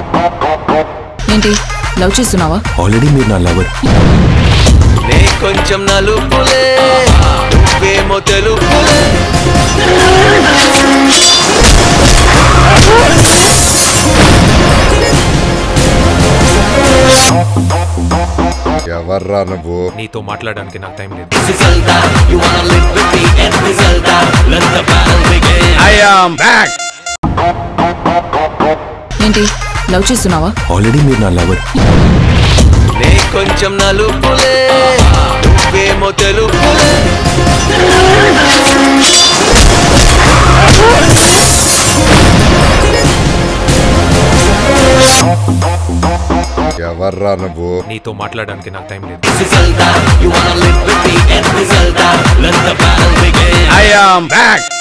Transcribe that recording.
ఏంటి లవ్ చేస్తున్నావా ఆల్రెడీ మీరు నా లవర్ నే కొంచెం నలుపులే నువ్వేమో తెలుపులే ఎవర్రా నువ్వు నీతో మాట్లాడడానికి నాకు టైం లేదు ఏంటి లవ్ చేస్తున్నావా ఆల్రెడీ మీరు నా లవర్ నే కొంచెం నలుపులే నువ్వేమో తెలుపులే ఎవర్రా నువ్వు నీతో మాట్లాడడానికి నాకు టైం లేదు I am back.